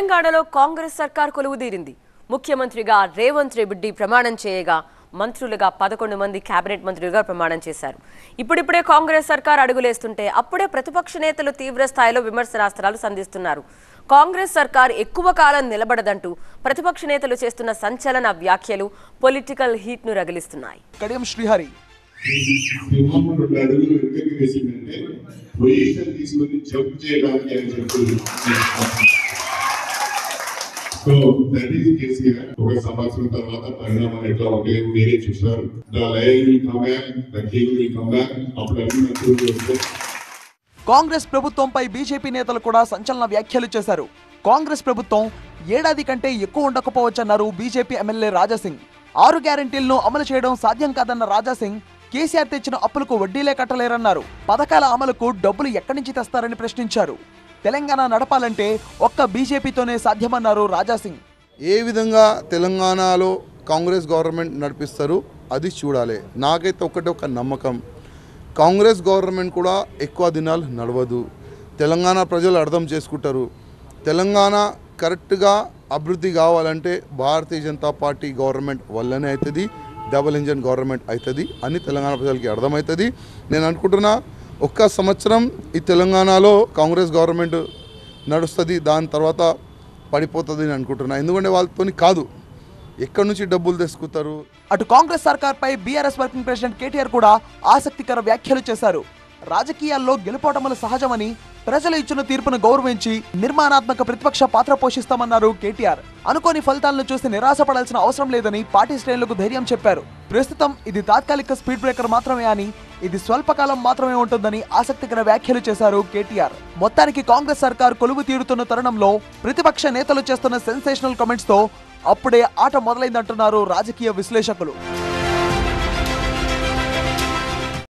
తెలంగాణలో కాంగ్రెస్ సర్కార్ కొలువుదీరింది ముఖ్యమంత్రిగా రేవంత్ రెడ్డి ప్రమాణం చేయగా మంత్రులుగా పదకొండు మంది కేబినెట్ మంత్రులుగా ప్రమాణం చేశారు ఇప్పుడిప్పుడే కాంగ్రెస్ సర్కార్ అడుగులేస్తుంటే అప్పుడే ప్రతిపక్ష నేతలు తీవ్ర స్థాయిలో విమర్శనాస్త్రాలు సంధిస్తున్నారు కాంగ్రెస్ సర్కార్ ఎక్కువ కాలం నిలబడదంటూ ప్రతిపక్ష నేతలు చేస్తున్న సంచలన వ్యాఖ్యలు పొలిటికల్ హీట్ ను రగిలిస్తున్నాయి కడియం శ్రీహరి సింహం రెండు అడుగులు వెనుకకి వేసిందంటే పొజిషన్ తీసుకొని జంప్ చేయడానికి అని చెప్పి సో దట్ ఈస్ కేసీఆర్ ఒక సంవత్సరం తర్వాత పరిణామాలు ఎట్లా ఉంటాయో మీరే చూసారు the lion will come back the king will come back అప్పుడు అన్ని మంత్రులు వస్తే కాంగ్రెస్ ప్రభుత్వంపై బీజేపీ నేతలు కూడా సంచలన వ్యాఖ్యలు చేశారు కాంగ్రెస్ ప్రభుత్వం ఏడాది కంటే ఎక్కువ ఉండకపోవచ్చన్నారు బీజేపీ ఎమ్మెల్యే రాజాసింగ్ ఆరు గ్యారెంటీలను అమలు చేయడం సాధ్యం కాదన్న రాజాసింగ్ కేసీఆర్ తెచ్చిన అప్పులకు వడ్డీలే కట్టలేరన్నారు పథకాల అమలుకు డబ్బులు ఎక్కడి నుంచి తెస్తారని ప్రశ్నించారు తెలంగాణ నడపాలంటే ఒక్క బీజేపీతోనే సాధ్యమన్నారు రాజాసింగ్ ఏ విధంగా తెలంగాణలో కాంగ్రెస్ గవర్నమెంట్ నడిపిస్తారు అది చూడాలి నాకైతే ఒకటి ఒక నమ్మకం కాంగ్రెస్ గవర్నమెంట్ కూడా ఎక్కువ దినాలు నడవదు తెలంగాణ ప్రజలు అర్థం చేసుకుంటారు తెలంగాణ కరెక్ట్గా అభివృద్ధి కావాలంటే భారతీయ జనతా పార్టీ గవర్నమెంట్ వల్లనే అవుతుంది డబుల్ ఇంజన్ గవర్నమెంట్ అవుతుంది అని తెలంగాణ ప్రజలకి అర్థమవుతుంది నేను అనుకుంటున్నా ఒక్క సంవత్సరం ఈ తెలంగాణలో కాంగ్రెస్ గవర్నమెంట్ నడుస్తుంది దాని తర్వాత పడిపోతుంది అని అనుకుంటున్నా ఎందుకంటే వాళ్ళతోని కాదు ఎక్కడి నుంచి డబ్బులు తెచ్చుకుంటారు అటు కాంగ్రెస్ సర్కార్పై బీఆర్ఎస్ వర్కింగ్ ప్రెసిడెంట్ కేటీఆర్ కూడా ఆసక్తికర వ్యాఖ్యలు చేశారు రాజకీయాల్లో గెలుపోవటములు సహజమని ప్రజలు ఇచ్చిన తీర్పును గౌరవించి నిర్మాణాత్మక ప్రతిపక్ష పాత్ర పోషిస్తామన్నారు కేటీఆర్ అనుకోని ఫలితాలను చూసి నిరాశపడాల్సిన అవసరం లేదని పార్టీ శ్రేణులకు ధైర్యం చెప్పారు ప్రస్తుతం ఇది తాత్కాలిక స్పీడ్ బ్రేకర్ మాత్రమే అని ఇది స్వల్పకాలం మాత్రమే ఉంటుందని ఆసక్తికర వ్యాఖ్యలు చేశారు కేటీఆర్ మొత్తానికి కాంగ్రెస్ సర్కార్ కొలువు తీరుతున్న తరుణంలో ప్రతిపక్ష నేతలు చేస్తున్న సెన్సేషనల్ కామెంట్స్ తో అప్పుడే ఆట మొదలైందంటున్నారు రాజకీయ విశ్లేషకులు